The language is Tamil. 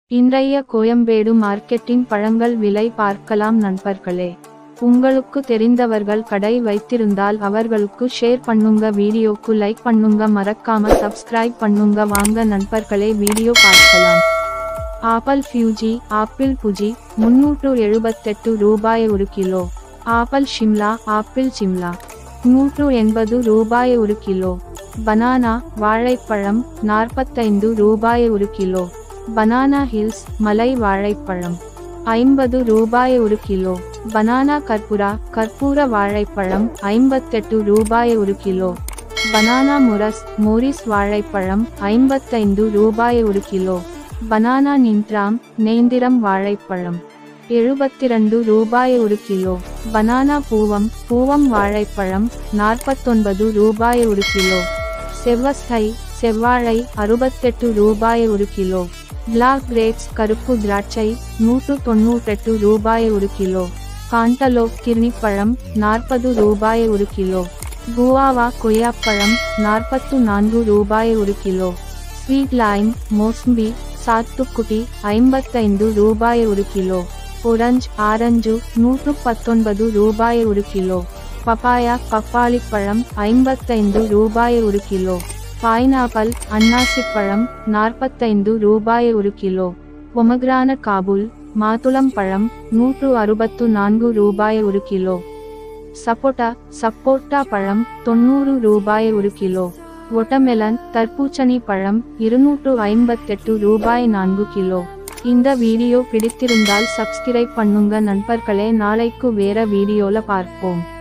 இன்றைய கோயம்பேடு மார்க்கெட்டின் பழங்கள் விலை பார்க்கலாம் நண்பர்களே உங்களுக்கு தெரிந்தவர்கள் கடை வைத்திருந்தால் அவர்களுக்கு ஷேர் பண்ணுங்க வீடியோக்கு லைக் பண்ணுங்க மறக்காம சப்ஸ்கிரைப் பண்ணுங்க வாங்க நண்பர்களே வீடியோ பார்க்கலாம் ஆப்பிள் ஃபியூஜி ஆப்பிள் புஜி முன்னூற்று எழுபத்தெட்டு ரூபாய் ஒரு kilo apple Shimla apple Simla நூற்று எண்பது ரூபாய் ஒரு கிலோ பனானா வாழைப்பழம் நாற்பத்தைந்து ரூபாய் ஒரு கிலோ பனானா ஹில்ஸ் மலை வாழைப்பழம் ஐம்பது ரூபாய் ஒரு கிலோ பனானா கற்பூரா கற்பூர வாழைப்பழம் ஐம்பத்தெட்டு ரூபாய் ஒரு கிலோ பனானா முரஸ் மோரிஸ் வாழைப்பழம் ஐம்பத்தைந்து ரூபாய் ஒரு கிலோ பனானா நின்றாம் நேந்திரம் வாழைப்பழம் எழுபத்திரண்டு ரூபாய் ஒரு கிலோ பனானா பூவம் பூவம் வாழைப்பழம் நாற்பத்தொன்பது ரூபாய் ஒரு கிலோ செவ்வஸ்தை செவ்வாழை அறுபத்தெட்டு ரூபாய் ஒரு கிலோ பிளாக் கிரேப்ஸ் கருப்பு திராட்சை நூற்று தொண்ணூற்றெட்டு ரூபாய் ஒரு கிலோ காண்டலோ கிர்ணிப்பழம் நாற்பது ரூபாய் ஒரு கிலோ குவாவா கொய்யாப்பழம் நாற்பத்து நான்கு ரூபாய் ஒரு கிலோ ஸ்வீட் லைம் மோஸ்ம்பி சாத்துக்குட்டி ஐம்பத்தைந்து ரூபாய் ஒரு கிலோ ஒரஞ்ச் ஆரஞ்சு நூற்று பத்தொன்பது ரூபாய் ஒரு கிலோ பப்பாயா பப்பாளி பழம் ஐம்பத்தைந்து ரூபாய் ஒரு கிலோ பைனாப்பிள் அன்னாசிப்பழம் நாற்பத்தைந்து ரூபாய் ஒரு கிலோ பொமக்ரான காபுல் மாதுளம் பழம் நூற்று அறுபத்து நான்கு ரூபாய் ஒரு கிலோ சப்போட்டா சப்போட்டா பழம் தொண்ணூறு ரூபாய் ஒரு கிலோ ஒட்டமெலன் தர்பூசணி பழம் இருநூற்று ஐம்பத்தெட்டு ரூபாய் நான்கு கிலோ இந்த வீடியோ பிடித்திருந்தால் சப்ஸ்கிரைப் பண்ணுங்க நண்பர்களே நாளைக்கு வேற வீடியோல பார்ப்போம்